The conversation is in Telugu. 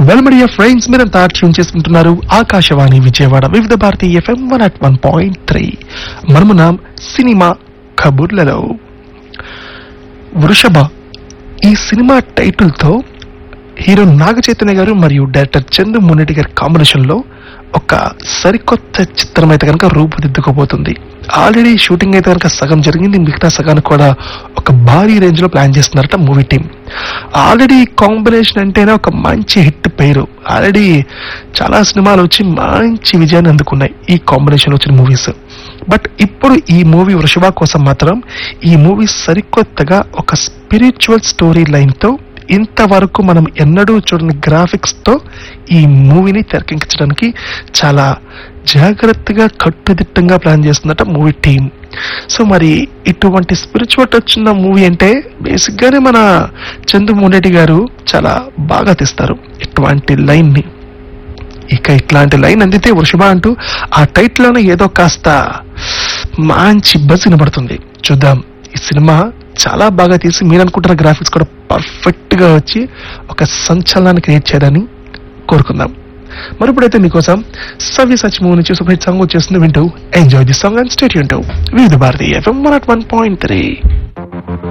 వెల్మడియా ఫ్రెండ్స్ మీరంతా ట్యూన్ చేసుకుంటున్నారు Akashvani Vijayawada Vividh Bharati FM one at one point three మనమున్నాం సినిమా కబుర్లలో వృషభ ఈ సినిమా టైటిల్ తో హీరో నాగ చైతన్య గారు మరియు డైరెక్టర్ చందు మున్నెడ్డి గారి కాంబినేషన్ లో ఒక సరికొత్త చిత్రం అయితే కనుక రూపుదిద్దుకోబోతుంది ఆల్రెడీ షూటింగ్ అయితే కనుక సగం జరిగింది మిగతా సగానికి కూడా ఒక భారీ రేంజ్ లో ప్లాన్ చేస్తున్నారట మూవీ టీం ఆల్రెడీ కాంబినేషన్ అంటేనే ఒక మంచి హిట్ పేరు ఆల్రెడీ చాలా సినిమాలు వచ్చి మంచి విజయాన్ని అందుకున్నాయి ఈ కాంబినేషన్ వచ్చిన మూవీస్ బట్ ఇప్పుడు ఈ మూవీ వృషభ కోసం మాత్రం ఈ మూవీ సరికొత్తగా ఒక స్పిరిచువల్ స్టోరీ లైన్ తో ఇంతవరకు మనం ఎన్నడూ చూడని గ్రాఫిక్స్ తో ఈ మూవీని తెరకెక్కించడానికి చాలా జాగ్రత్తగా కట్టుదిట్టంగా ప్లాన్ చేస్తుందట మూవీ టీం సో మరి ఇటువంటి స్పిరిచువల్ టచ్ ఉన్న మూవీ అంటే బేసిక్ గానే మన చందు మున్నెడ్డి గారు చాలా బాగా తీస్తారు ఇటువంటి లైన్ ని ఇక ఇట్లాంటి లైన్ అందితే వృషభ అంటూ ఆ టైటిల్ లోనే ఏదో కాస్త మంచి బజ్ వినబడుతుంది చూద్దాం ఈ సినిమా చాలా బాగా తీసి మీరు అనుకుంటున్న గ్రాఫిక్స్ కూడా పర్ఫెక్ట్ గా వచ్చి ఒక సంచలనాన్ని క్రియేట్ చేయడాన్ని కోరుకుందాం మరి ఇప్పుడైతే మీకోసం సవ్య సచ్ మూవీ నుంచి సూపర్ హిట్ సాంగ్ వచ్చేస్తుంది వింటూ enjoy the song and state వింటూ Vividh Bharati FM one at one point three